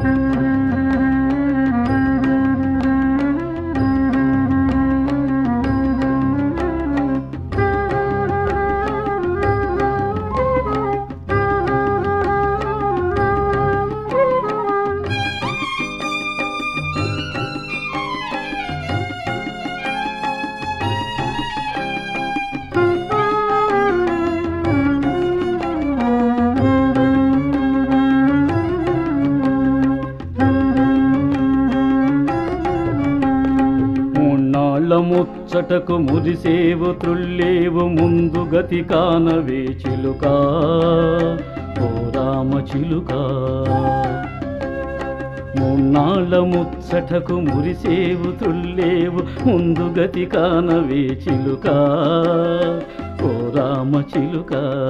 మూన్నాళ్ళ ముచ్చటకు మురిసేవు త్రుల్లేవు ముందు గతి కానవే చిలుక ఓ రామ చిలుక మూన్నాళ్ళ ముచ్చటకు మురిసేవు త్రుల్లేవు ముందు గతి కానవే చిలుక ఓ రామ చిలుక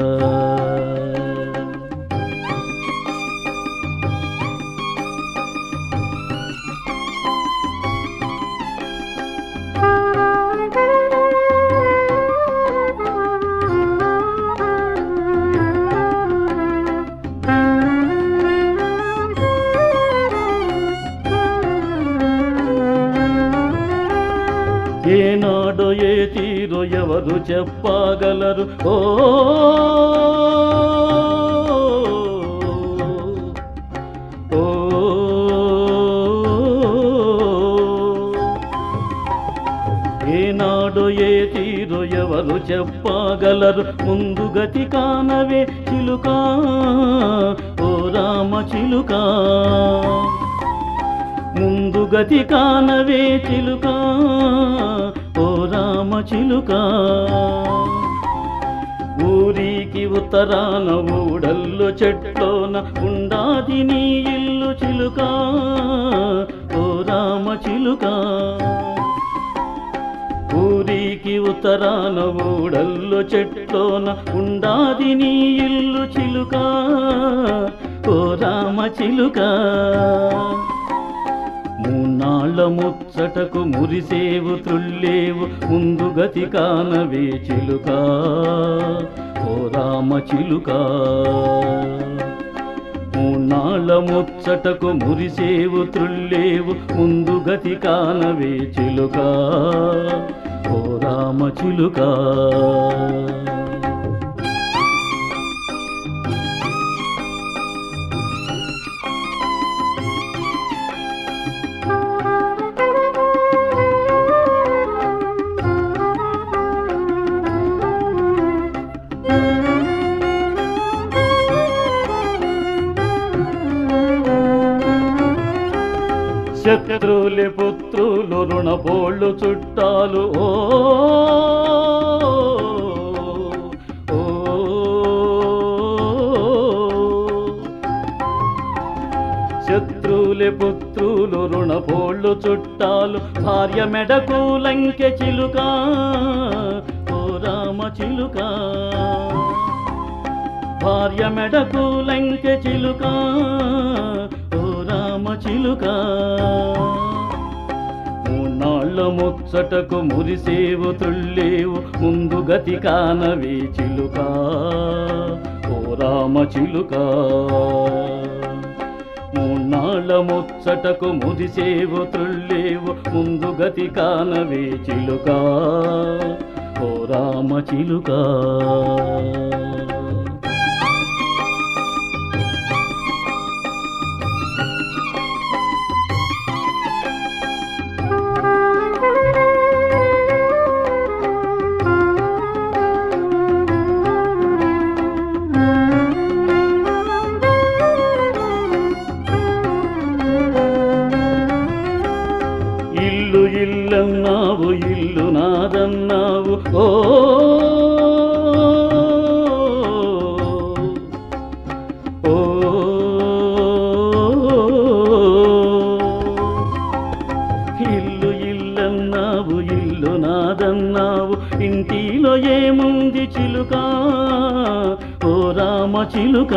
ఏనాడో ఏ తీరో ఎవరు చెప్పగలరు ఓ ఓ ఏనాడో ఏ తీరో ఎవరు చెప్పగలరు ముందు గతి కానవే చిలుక ఓ రామ చిలుక ముందు గతి కానవే చిలుక ఓ రామ చిలుక ఊరికి ఉత్తరాన ఊడల్లో చెట్లోన ఉండాది నీ ఇల్లు చిలుక ఓ రామ చిలుక ఊరికి ఉత్తరాన ఊడల్లో చెట్లోన ఉండాది నీ ఇల్లు చిలుక ఓ రామ చిలుక మూన్నాళ్ళ ముచ్చటకు మురిసేవు త్రుల్లేవు ముందు గతి కానవే చిలుక ఓ రామ చిలుక మూన్నాళ్ళ ముచ్చటకు మురిసేవు త్రుల్లేవు ముందు గతి కానవే చిలుక ఓ రామ చిలుక శత్రువులే పుత్రులు రుణపోళ్ళు చుట్టాలు ఓ ఓ, శత్రువులే పుత్రులు రుణపోళ్ళు చుట్టాలు భార్య మెడకు లంకె చిలుక ఓ రామ చిలుక భార్య మెడకు లంకె చిలుక ఓ రామ చిలుక మూన్నాళ్ళ ముచ్చటకు మురిసేవు తుళ్ళేవు ముందు గతి కానవే చిలుక ఓ రామ చిలుక మూన్నాళ్ళ ముచ్చటకు మురిసేవు తుళ్ళేవు ముందు గతి కానవే చిలుక ఓ రామ చిలుక ఇల్లు ఇల్లన్నావు ఇల్లు నాదన్నావు ఓ ఓ ఇల్లు ఇల్లన్నావు ఇల్లు నాదన్నావు ఇంటిలో ఏముంది చిలుక ఓ రామ చిలుక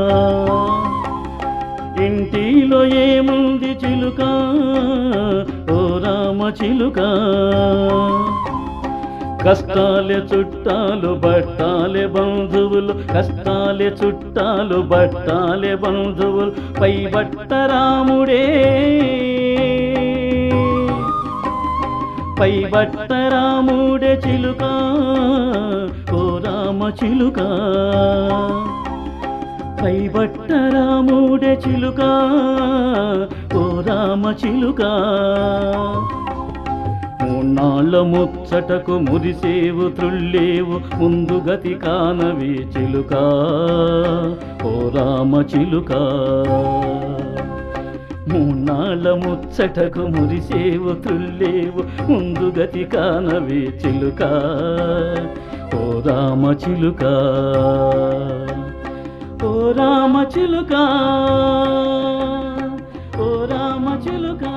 ఇంటిలో ఏముంది చిలుక ఓ రామ చిలుక కష్టాలే చుట్టాలు బట్టాలే బంధువులు కష్టాలే చుట్టాలు బట్టాలే బంధువులు పై బట్ట రాముడే పై బట్ట రాముడే చిలుక ఓ రామ చిలుక పై బట్ట రాముడే చిలుక ఓ రామ చిలుక మూన్నాళ్ళ ముచ్చటకు మురిసేవు త్రుళ్ళేవు ముందు గతి కానవి చిలుక ఓ రామ చిలుక మూన్నాళ్ళ ముచ్చటకు మురిసేవు త్రుళ్ళేవు ముందు గతి కానవి చిలుక ఓ రామ చిలుక ఓ రామ చిలుక ఓ రామ చిలుక